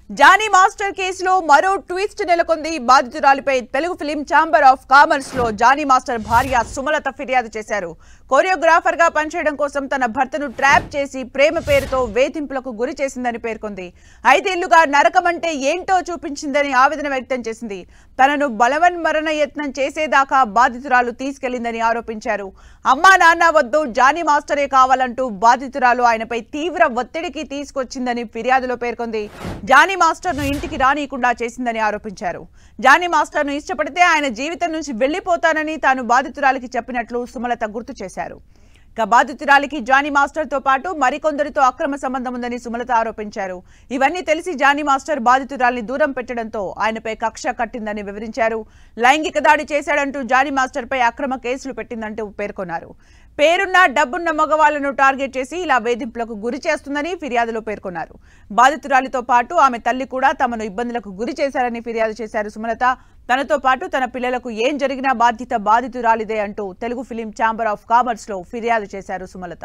Johnny master కేసులో మరో twist నెలకొంది బాధితురాలిపై Telugu film chamber of commerce లో జానీ మాస్టర్ భార్య సుమలత ఫిర్యాదు చేశారు కొరియోగ్రాఫర్ గా పనిచేయడం కోసం తన భర్తను ట్రాప్ చేసి ప్రేమ పేరుతో వేధింపులకు గురి చేసిందని పేర్కొంది ఐదేళ్లుగా నరకమంటే ఏంటో చూపించిందని ఆవేదన వ్యక్తం చేసింది తనను బలవన్మరణ యత్నం చేసేదాకా బాధితురాలు తీసుకెళ్లిందని ఆరోపించారు అమ్మా నాన్న వద్దు జానీ మాస్టరే కావాలంటూ బాధితురాలు ఆయనపై తీవ్ర ఒత్తిడికి తీసుకొచ్చిందని ఫిర్యాదులో పేర్కొంది జానీ మాస్టర్ను ఇంటికి రానియకుండా చేసిందని ఆరోపించారు జానీ మాస్టర్ను ఇష్టపడితే ఆయన జీవితం నుంచి వెళ్లిపోతానని తాను బాధితురాలికి చెప్పినట్లు సుమలత గుర్తు చేశారు ఇక బాధితురాలికి జానీ మాస్టర్ తో పాటు మరికొందరితో అక్రమ సంబంధం ఉందని సుమలత ఆరోపించారు ఇవన్నీ తెలిసి జానీ మాస్టర్ బాధితురాలిని దూరం పెట్టడంతో ఆయనపై కక్ష కట్టిందని వివరించారు లైంగిక దాడి చేశాడంటూ జానీ మాస్టర్ పై అక్రమ కేసులు పెట్టిందంటూ పేర్కొన్నారు పేరున్న డబ్బున్న మగవాళ్లను టార్గెట్ చేసి ఇలా వేధింపులకు గురి చేస్తుందని ఫిర్యాదులో పేర్కొన్నారు బాధితురాలితో పాటు ఆమె తల్లి కూడా తమను ఇబ్బందులకు గురి చేశారని ఫిర్యాదు చేశారు సుమలత తనతో పాటు తన పిల్లలకు ఏం జరిగినా బాధ్యత బాధితురాలిదే అంటూ Telugu film chamber of commerce లో ఫిర్యాదు చేశారు సుమలత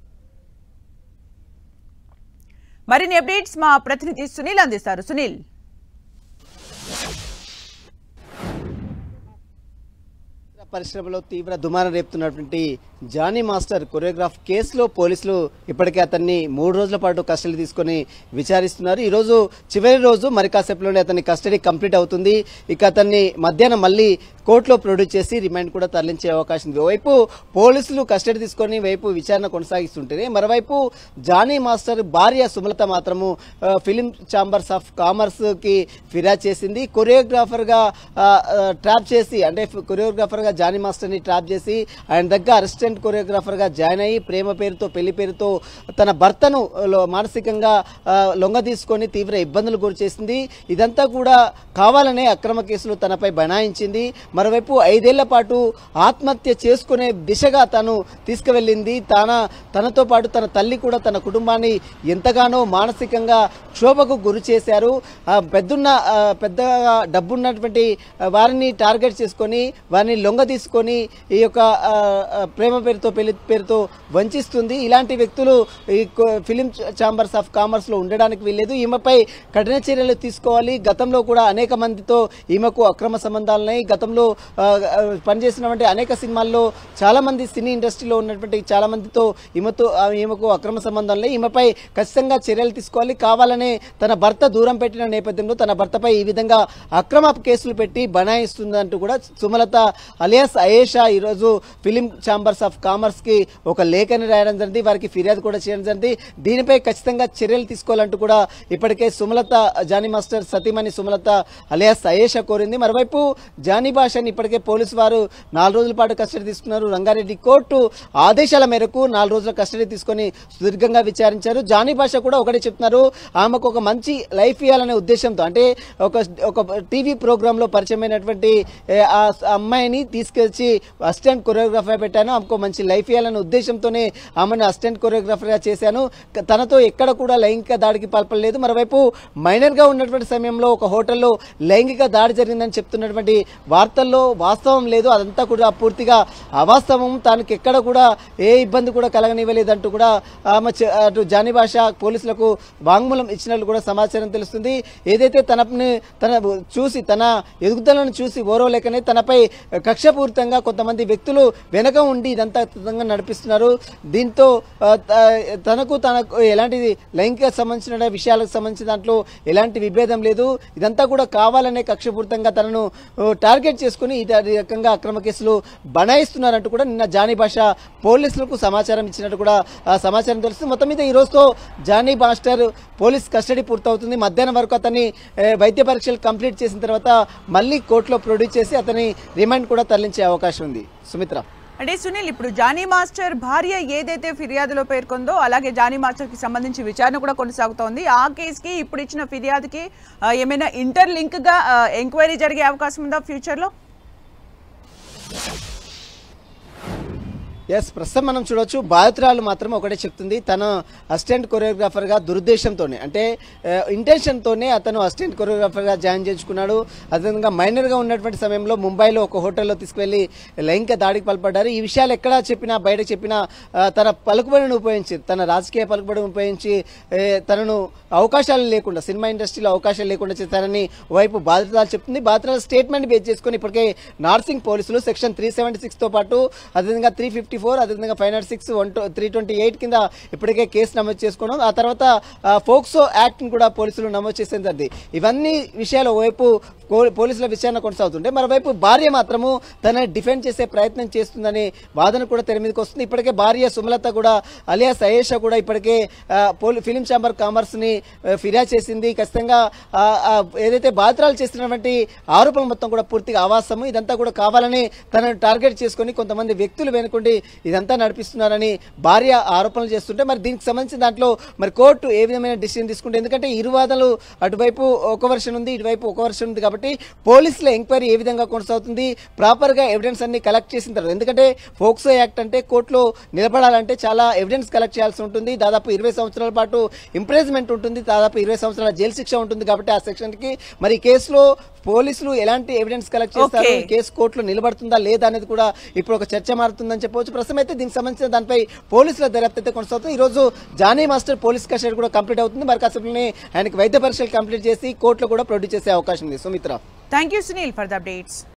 మరిన్ని అప్డేట్స్ మా ప్రతినిధి సునీల్ అందిస్తారు సునీల్ పరిశ్రమలో తీవ్ర దుమారం రేపుతున్నటువంటి జానీ మాస్టర్ కొరియోగ్రాఫ్ కేసులో పోలీసులు ఇప్పటికే అతన్ని మూడు రోజుల పాటు కస్టడీ తీసుకొని విచారిస్తున్నారు ఈ రోజు చివరి రోజు మరి కాసేపులోనే అతని కస్టడీ కంప్లీట్ అవుతుంది ఇక అతన్ని మధ్యాహ్నం మళ్ళీ కోర్టులో ప్రొడ్యూస్ చేసి రిమాండ్ కూడా తరలించే అవకాశం ఉంది ఓవైపు పోలీసులు కస్టడీ తీసుకొని వైపు విచారణ కొనసాగిస్తుంటేనే మరోవైపు జానీ మాస్టర్ భార్య సుమలత మాత్రము ఆ, ఫిలిం ఛాంబర్స్ ఆఫ్ కామర్స్ కి ఫిర్యాదు చేసింది కొరియోగ్రాఫర్ గా ఆ, ఆ, ట్రాప్ చేసి అంటే కొరియోగ్రాఫర్ గా జానీ మాస్టర్ ని ట్రాప్ చేసి ఆయన దగ్గర అసిస్టెంట్ కొరియోగ్రాఫర్ గా జాయిన్ అయ్యి ప్రేమ పేరుతో పెళ్లి పేరుతో తన భర్తను లో- మానసికంగా ఆ, లొంగ తీసుకొని తీవ్ర ఇబ్బందులు గురి చేసింది ఇదంతా కూడా కావాలనే అక్రమ కేసులు తనపై బనాయించింది మరోవైపు ఐదేళ్ల పాటు ఆత్మహత్య చేసుకునే దిశగా తను తీసుకువెళ్ళింది తన తనతో పాటు తన తల్లి కూడా తన కుటుంబాన్ని ఎంతగానో మానసికంగా క్షోభకు గురి చేశారు ఆ పెద్దున్న ఆ, పెద్దగా డబ్బున్నటువంటి ఆ, వారిని టార్గెట్ చేసుకొని వారిని లొంగ తీసుకొని ఈ యొక్క ఆ, ఆ, ప్రేమ పేరుతో పెళ్లి పేరుతో వంచిస్తుంది ఇలాంటి వ్యక్తులు ఈ కొ- ఫిలిం ఛాంబర్స్ ఆఫ్ కామర్స్ లో ఉండడానికి వీల్లేదు ఈమెపై కఠిన చర్యలు తీసుకోవాలి గతంలో కూడా అనేక మందితో ఈమెకు అక్రమ సంబంధాలున్నాయి గతంలో ఆ, ఆ, పనిచేసినటువంటి అనేక సినిమాల్లో చాలా మంది సినీ ఇండస్ట్రీలో ఉన్నటువంటి చాలా మందితో ఈమెతో ఆ, ఈమెకు అక్రమ సంబంధాలు ఈమెపై ఖచ్చితంగా చర్యలు తీసుకోవాలి కావాలనే తన భర్త దూరం పెట్టిన నేపథ్యంలో తన భర్తపై ఈ విధంగా అక్రమ కేసులు పెట్టి బనాయిస్తుందంటూ కూడా సుమలత అలియాస్ అయేషా ఈరోజు ఫిలిం ఛాంబర్స్ ఆఫ్ కామర్స్ కి ఒక లేఖని రాయడం జరిగింది వారికి ఫిర్యాదు కూడా చేయడం జరిగింది దీనిపై ఖచ్చితంగా చర్యలు తీసుకోవాలంటూ కూడా ఇప్పటికే సుమలత జానీ మాస్టర్ సతీమణి సుమలత అలియాస్ అయేషా కోరింది మరోవైపు జానీ భాషని ఇప్పటికే పోలీసు వారు నాలుగు రోజుల పాటు కస్టడీ తీసుకున్నారు రంగారెడ్డి కోర్టు ఆదేశాల మేరకు నాలుగు రోజుల కస్టడీ తీసుకొని సుదీర్ఘంగా విచారించారు జానీ భాష కూడా ఒకటే చెప్తున్నారు ఆమెకు ఒక మంచి లైఫ్ ఇవ్వాలనే ఉద్దేశంతో అంటే ఒక ఒక టీవీ ప్రోగ్రామ్ లో పరిచయమైనటువంటి ఏ, ఆ అమ్మాయిని తీసుకొచ్చి అసిస్టెంట్ కొరియోగ్రాఫర్ పెట్టాను ఆమెకు మంచి లైఫ్ ఇవ్వాలనే ఉద్దేశంతోనే ఆమెను అసిస్టెంట్ కొరియోగ్రాఫర్ గా చేశాను క- తనతో ఎక్కడ కూడా లైంగిక దాడికి పాల్పడలేదు మరోవైపు మైనర్ గా ఉన్నటువంటి సమయంలో ఒక హోటల్లో లైంగిక దాడి జరిగిందని చెప్తున్నటువంటి వార్తల్లో వాస్తవం లేదు అదంతా కూడా పూర్తిగా అవాస్తవం తనకి ఎక్కడ కూడా ఏ ఇబ్బంది కూడా కలగనివ్వలేదంటూ కూడా ఆమె చె- అటు జానీ భాష పోలీసులకు వాంగ్మూలం ఇచ్చినట్లు కూడా సమాచారం తెలుస్తుంది ఏదైతే తనని తన చూసి తన ఎదుగుదలను చూసి ఓరవలేకనే తనపై కక్షపూరితంగా కొంతమంది వ్యక్తులు వెనక ఉండి ఇదంతా తతంగా నడిపిస్తున్నారు దీంతో ఆ, త- తనకు తనకు ఎలాంటి లైంగిక సంబంధించిన విషయాలకు సంబంధించిన దాంట్లో ఎలాంటి విభేదం లేదు ఇదంతా కూడా కావాలనే కక్షపూరితంగా తనను ఓ, టార్గెట్ చేసుకుని ఈ రకంగా అక్రమ కేసులు బనాయిస్తున్నారంటూ కూడా నిన్న జానీ భాష పోలీసులకు సమాచారం ఇచ్చినట్టు కూడా ఆ సమాచారం తెలుస్తుంది మొత్తం మీద ఈ రోజుతో జానీ మాస్టర్ పోలీస్ కస్టడీ పూర్తవుతుంది మధ్యాహ్నం వరకు అతన్ని ఏ, వైద్య పరీక్షలు కంప్లీట్ చేసిన తర్వాత మళ్ళీ కోర్టులో ప్రొడ్యూస్ చేసి అతని రిమాండ్ కూడా తరలించే అవకాశం ఉంది సుమిత్ర అంటే సునీల్ ఇప్పుడు జానీ మాస్టర్ భార్య ఏదైతే ఫిర్యాదులో పేర్కొందో అలాగే జానీ మాస్టర్ కి సంబంధించి విచారణ కూడా కొనసాగుతోంది ఆ కేసుకి ఇప్పుడు ఇచ్చిన ఫిర్యాదుకి ఆ, ఏమైనా ఇంటర్ లింక్ గా ఎంక్వైరీ జరిగే అవకాశం ఉందా ఫ్యూచర్ లో ఎస్ ప్రస్తుతం మనం చూడొచ్చు బాధితురాలు మాత్రం ఒకటే చెప్తుంది తను అసిస్టెంట్ కొరియోగ్రాఫర్ గా దురుద్దేశంతోనే అంటే ఇంటెన్షన్ తోనే అతను అసిస్టెంట్ కొరియోగ్రాఫర్ గా జాయిన్ చేసుకున్నాడు అదేవిధంగా మైనర్ గా ఉన్నటువంటి సమయంలో ముంబైలో ఒక హోటల్లో తీసుకువెళ్లి లైంగిక దాడికి పాల్పడ్డారు ఈ విషయాలు ఎక్కడ చెప్పినా బయట చెప్పినా ఆ, తన పలుకుబడిని ఉపయోగించి తన రాజకీయ పలుకుబడిని ఉపయోగించి ఏ, తనను అవకాశాలు లేకుండా సినిమా ఇండస్ట్రీలో అవకాశాలు లేకుండా చేశారని వైపు బాధితురాలు చెప్తుంది బాధితురాలు స్టేట్మెంట్ బేస్ చేసుకుని ఇప్పటికే నార్సింగ్ పోలీసులు సెక్షన్ త్రీ సెవెంటీ సిక్స్ తో పాటు అదేవిధంగా త్రీ ఫిఫ్టీ ఫోర్ అదేవిధంగా five naught six one three twenty eight కింద ఇప్పటికే కేసు నమోదు చేసుకోవడం ఆ తర్వాత ఆ, ఫోక్సో యాక్ట్ ని కూడా పోలీసులు నమోదు చేసేది అది ఇవన్నీ విషయాల వైపు పో- పోలీసుల విచారణ కొనసాగుతుంటే మరోవైపు భార్య మాత్రము తన డిఫెండ్ చేసే ప్రయత్నం చేస్తుందని వాదన కూడా తెర మీదకి వస్తుంది ఇప్పటికే భార్య సుమలత కూడా అలియాస్ అయేషా కూడా ఇప్పటికే ఆ, పోలీ ఫిలిం ఛాంబర్ కామర్స్ ని ఆ, ఫిర్యాదు చేసింది ఖచ్చితంగా ఆ, ఆ, ఏదైతే బాధితురాలు చేస్తున్నటువంటి ఆరోపణలు మొత్తం కూడా పూర్తిగా ఆవాసము ఇదంతా కూడా కావాలని తనను టార్గెట్ చేసుకొని కొంతమంది వ్యక్తులు వెనుకుండి ఇదంతా నడిపిస్తున్నారని భార్య ఆరోపణలు చేస్తుంటే మరి దీనికి సంబంధించిన దాంట్లో మరి కోర్టు ఏ విధమైన డిసిజన్ తీసుకుంటే ఎందుకంటే ఇరు వాదనలు అటువైపు ఒక వర్షన్ ఉంది ఇటువైపు ఒక వర్షన్ ఉంది కాబట్టి పోలీసుల ఎంక్వైరీ ఏ విధంగా కొనసాగుతుంది ప్రాపర్ గా ఎవిడెన్స్ అన్ని కలెక్ట్ చేసిన తర్వాత ఎందుకంటే ఫోక్సో యాక్ట్ అంటే కోర్టులో నిలబడాలంటే చాలా ఎవిడెన్స్ కలెక్ట్ చేయాల్సి ఉంటుంది దాదాపు ఇరవై సంవత్సరాల పాటు ఇంప్రెజ్మెంట్ ఉంటుంది దాదాపు ఇరవై సంవత్సరాల జైలు శిక్ష ఉంటుంది కాబట్టి ఆ సెక్షన్ కి మరి ఈ కేసులో పోలీసులు ఎలాంటి ఎవిడెన్స్ కలెక్ట్ చేస్తారు Okay. ఈ కేసు కోర్టులో నిలబడుతుందా లేదా అనేది కూడా ఇప్పుడు ఒక చర్చ మారుతుందని చెప్పవచ్చు ప్రస్తుతం అయితే దీనికి సంబంధించిన దానిపై పోలీసుల దర్యాప్తు అయితే కొనసాగుతుంది ఈ రోజు జానీ మాస్టర్ పోలీస్ కస్టడీ కూడా కంప్లీట్ అవుతుంది మరి కాసేపులోనే ఆయనకి వైద్య పరీక్షలు కంప్లీట్ చేసి కోర్టులో కూడా ప్రొడ్యూస్ చేసే అవకాశం ఉంది Sumitra thank you Sunil for the updates